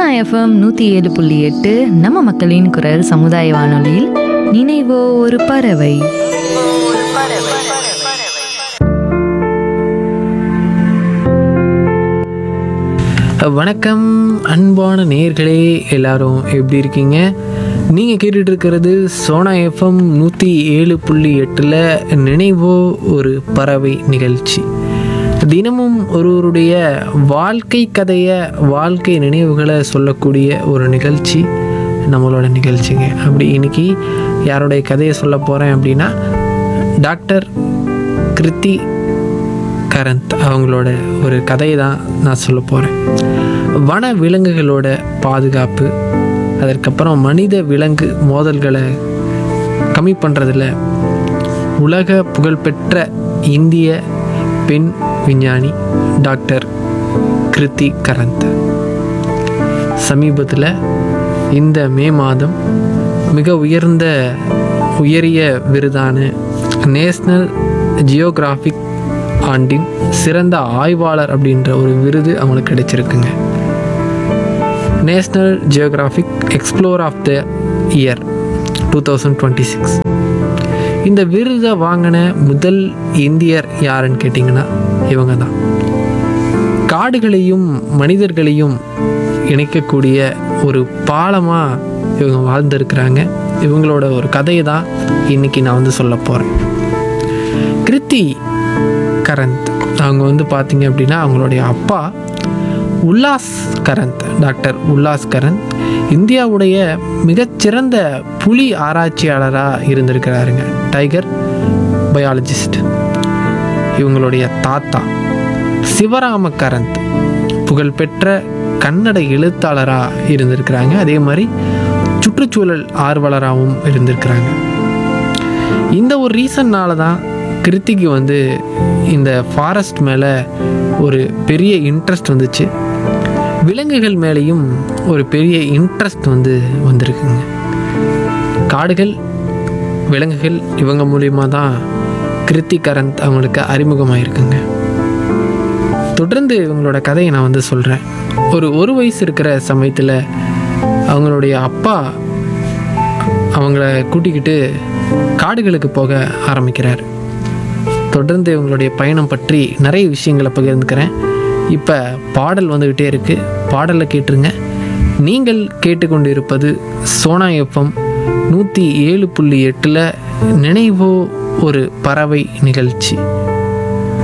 FM நூற்றி ஏழு புள்ளி எட்டு நம்ம மக்களின் குரல் சமுதாய வானொலியில் நினைவோ ஒரு பறவை வணக்கம் அன்பான நேயர்களே எல்லாரும் எப்படி இருக்கீங்க நீங்கள் கேட்டுட்டு இருக்கிறது சோனா எஃப்எம் நூற்றி ஏழு புள்ளி எட்டில் நினைவோ ஒரு பறவை நிகழ்ச்சி தினமும் ஒருவருடைய வாழ்க்கை கதையை வாழ்க்கை நினைவுகளை சொல்லக்கூடிய ஒரு நிகழ்ச்சி நம்மளோட நிகழ்ச்சிங்க அப்படி இன்னைக்கு யாருடைய கதையை சொல்ல போகிறேன் அப்படின்னா டாக்டர் கிருத்தி கரந்த் அவங்களோட ஒரு கதையை தான் நான் சொல்ல போகிறேன் வன விலங்குகளோட பாதுகாப்பு அதற்கப்புறம் மனித விலங்கு மோதல்களை கம்மி பண்ணுறதுல உலக புகழ்பெற்ற இந்திய பெண் விஞ்ஞானி டாக்டர் கிருத்தி கரந்த் சமீபத்தில் இந்த மே மாதம் மிக உயர்ந்த உயரிய விருதான நேஷ்னல் ஜியோகிராஃபிக் ஆண்டின் சிறந்த ஆய்வாளர் அப்படின்ற ஒரு விருது அவங்களுக்கு கிடைச்சிருக்குங்க national geographic explorer of the year two thousand twenty six இந்த விருதை வாங்கின முதல் இந்தியர் யாருன்னு கேட்டிங்கன்னா இவங்க தான் காடுகளையும் மனிதர்களையும் இணைக்கக்கூடிய ஒரு பாலமாக இவங்க வாழ்ந்திருக்கிறாங்க இவங்களோட ஒரு கதையை தான் இன்றைக்கி நான் வந்து சொல்ல போகிறேன் கிருத்தி கரந்த் அவங்க வந்து பார்த்தீங்க அப்படின்னா அவங்களுடைய அப்பா உல்லாஸ் கரந்த் டாக்டர் உல்லாஸ் கரந்த் இந்தியாவுடைய மிகச்சிறந்த புலி ஆராய்ச்சியாளராக இருந்திருக்கிறாருங்க டைகர் பயாலஜிஸ்ட் இவங்களுடைய தாத்தா சிவராம கரந்த் புகழ்பெற்ற கன்னட எழுத்தாளராக இருந்திருக்கிறாங்க அதே மாதிரி சுற்றுச்சூழல் ஆர்வலராகவும் இருந்திருக்கிறாங்க இந்த ஒரு ரீசன்னால தான் கிருத்திக்கு வந்து இந்த ஃபாரஸ்ட் மேலே ஒரு பெரிய இன்ட்ரெஸ்ட் வந்துச்சு விலங்குகள் மேலேயும் ஒரு பெரிய இன்ட்ரெஸ்ட் வந்து வந்திருக்குங்க காடுகள் விலங்குகள் இவங்க மூலியமாக தான் கிருத்தி கரந்த் அவங்களுக்கு அறிமுகமாயிருக்குங்க தொடர்ந்து இவங்களோட கதையை நான் வந்து சொல்கிறேன் ஒரு ஒரு வயசு இருக்கிற சமயத்தில் அவங்களுடைய அப்பா அவங்கள கூட்டிக்கிட்டு காடுகளுக்கு போக ஆரம்பிக்கிறார் தொடர்ந்து இவங்களுடைய பயணம் பற்றி நிறைய விஷயங்களை பகிர்ந்துக்கிறேன் இப்போ பாடல் வந்துக்கிட்டே இருக்குது பாடலை கேட்டுருங்க நீங்கள் கேட்டுக்கொண்டிருப்பது சோனா எஃப்எம் நூற்றி ஏழு புள்ளி எட்டில் நினைவோ ஒரு பறவை நிகழ்ச்சி